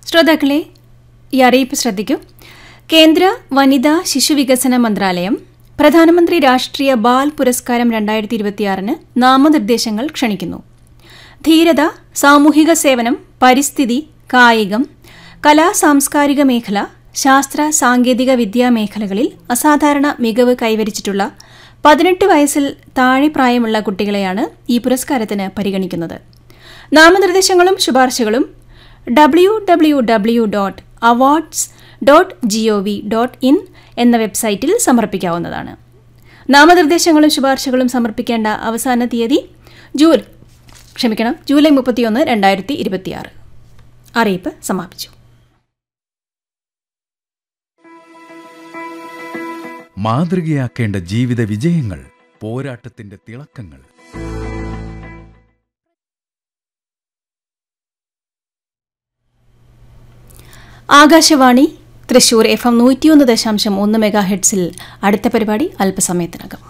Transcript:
ശ്രോതാക്കളെ ഈ അറിയിപ്പ് ശ്രദ്ധിക്കൂ കേന്ദ്ര വനിതാ ശിശുവികസന മന്ത്രാലയം പ്രധാനമന്ത്രി രാഷ്ട്രീയ ബാൽ പുരസ്കാരം രണ്ടായിരത്തി ഇരുപത്തിയാറിന് നാമനിർദ്ദേശങ്ങൾ ക്ഷണിക്കുന്നു ധീരത സാമൂഹിക സേവനം പരിസ്ഥിതി കായികം കലാ സാംസ്കാരിക മേഖല ശാസ്ത്ര സാങ്കേതിക വിദ്യാ മേഖലകളിൽ അസാധാരണ മികവ് കൈവരിച്ചിട്ടുള്ള പതിനെട്ട് വയസ്സിൽ താഴെ പ്രായമുള്ള കുട്ടികളെയാണ് ഈ പുരസ്കാരത്തിന് പരിഗണിക്കുന്നത് നാമനിർദ്ദേശങ്ങളും ശുപാർശകളും W W W dot awards dot G O V dot in എന്ന വെബ്സൈറ്റിൽ സമർപ്പിക്കാവുന്നതാണ് നാമനിർദ്ദേശങ്ങളും ശുപാർശകളും സമർപ്പിക്കേണ്ട അവസാന തീയതി ജൂൽ ക്ഷമിക്കണം ജൂലൈ മുപ്പത്തിയൊന്ന് രണ്ടായിരത്തി ഇരുപത്തിയാറ് അറിയിപ്പ് സമാപിച്ചു മാതൃകയാക്കേണ്ട ജീവിത വിജയങ്ങൾ പോരാട്ടത്തിന്റെ തിളക്കങ്ങൾ ആകാശവാണി തൃശൂർ എഫ് എം നൂറ്റിയൊന്ന് ദശാംശം ഒന്ന് മെഗാ ഹെഡ്സിൽ അടുത്ത പരിപാടി അല്പസമയത്തിനകം